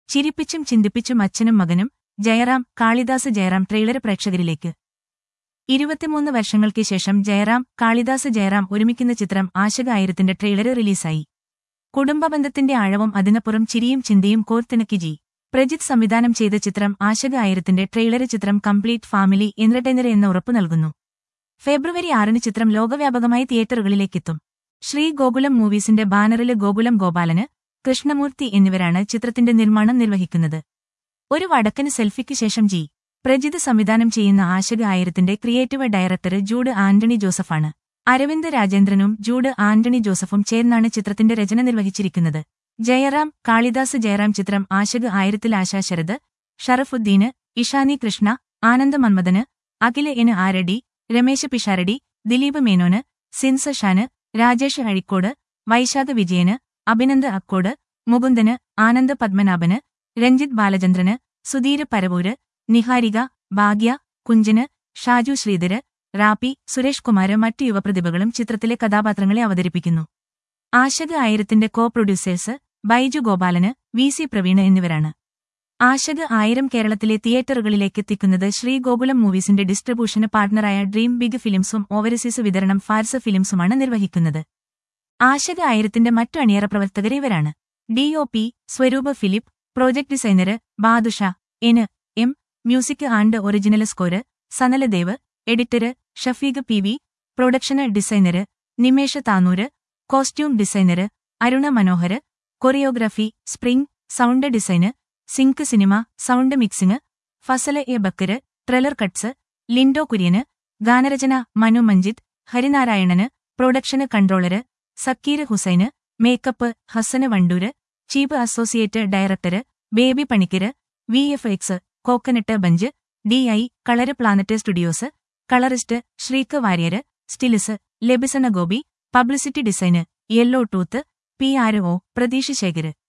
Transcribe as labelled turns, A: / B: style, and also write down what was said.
A: ചിരിപ്പിച്ചും ചിന്തിപ്പിച്ചും അച്ഛനും മകനും ജയറാം കാളിദാസ് ജയറാം ട്രെയിലർ പ്രേക്ഷകരിലേക്ക് ഇരുപത്തിമൂന്ന് വർഷങ്ങൾക്ക് ശേഷം ജയറാം കാളിദാസ് ജയറാം ഒരുമിക്കുന്ന ചിത്രം ആശക ആയിരത്തിന്റെ ട്രെയിലർ റിലീസായി കുടുംബബന്ധത്തിന്റെ ആഴവും അതിനപ്പുറം ചിരിയും ചിന്തയും കോർത്തിണക്കി ജി പ്രജിത് സംവിധാനം ചെയ്ത ചിത്രം ആശക ആയിരത്തിന്റെ ട്രെയിലർ ചിത്രം കംപ്ലീറ്റ് ഫാമിലി എന്റർടൈനർ എന്ന ഉറപ്പു നൽകുന്നു ഫെബ്രുവരി ആറിന് ചിത്രം ലോകവ്യാപകമായി തിയേറ്ററുകളിലേക്കെത്തും ശ്രീ ഗോകുലം മൂവീസിന്റെ ബാനറില് ഗോകുലം ഗോപാലന് കൃഷ്ണമൂർത്തി എന്നിവരാണ് ചിത്രത്തിന്റെ നിർമ്മാണം നിർവഹിക്കുന്നത് ഒരു വടക്കന് സെൽഫിക്ക് ശേഷം ജി പ്രജിത് സംവിധാനം ചെയ്യുന്ന ആശക ആയിരത്തിന്റെ ക്രിയേറ്റീവ് ഡയറക്ടർ ജൂഡ് ആന്റണി ജോസഫാണ് അരവിന്ദ് രാജേന്ദ്രനും ജൂഡ് ആന്റണി ജോസഫും ചേർന്നാണ് ചിത്രത്തിന്റെ രചന നിർവഹിച്ചിരിക്കുന്നത് ജയറാം കാളിദാസ് ജയറാം ചിത്രം ആശക ആയിരത്തിൽ ആശാ ശരത് ഷറഫുദ്ദീന് ഇഷാനി കൃഷ്ണ ആനന്ദ് മന്മഥന് അഖില് എന് ആരടി രമേശ് പിഷാരടി ദിലീപ് മേനോന് സിൻസ ഷാന് രാജേഷ് അഴിക്കോട് വൈശാഖ വിജയന് അഭിനന്ദ് അക്കോട് മുകുന്ദന് ആനന്ദ് പത്മനാഭന് രഞ്ജിത്ത് ബാലചന്ദ്രന് സുധീര് പരവൂര് നിഹാരിക ഭാഗ്യ കുഞ്ചന് ഷാജു ശ്രീധര് റാപ്പി സുരേഷ് കുമാര് മറ്റു യുവപ്രതിഭകളും ചിത്രത്തിലെ കഥാപാത്രങ്ങളെ അവതരിപ്പിക്കുന്നു ആശക ആയിരത്തിന്റെ co producers Baiju Gopalan V C Praveen എന്നിവരാണ് ആശക ആയിരം കേരളത്തിലെ തിയേറ്ററുകളിലേക്ക് എത്തിക്കുന്നത് ശ്രീ ഗോകുലം മൂവീസിന്റെ ഡിസ്ട്രിബ്യൂഷന് പാർട്ണറായ ഡ്രീം ബിഗ് ഫിലിംസും ഓവർസീസ് വിതരണം ഫാർസ ഫിലിംസുമാണ് നിർവഹിക്കുന്നത് ആശക ആയിരത്തിന്റെ മറ്റു അണിയറ പ്രവർത്തകർ ഇവരാണ് D O P Swaroop Philip project designer Badusha N M music and original score സനലദേവ് editor Shafeeq P V production designer Nimesh Thanoor costume designer അരുണ Manohar choreography spring sound design sync cinema sound mixing Fasal A Backer trailer cuts Lindo Kurian ഗാനരചന Manu Manjith Harinarayanan production controller Sakkir Hussain makeup Hasan Wandoor chief associate director Baby Panicker V F X coconut bunch D I colour planet studios colourist Sreek Warrier stills ലബിസന Gopi publicity design yellow tooth P R O Pratheesh Shekhar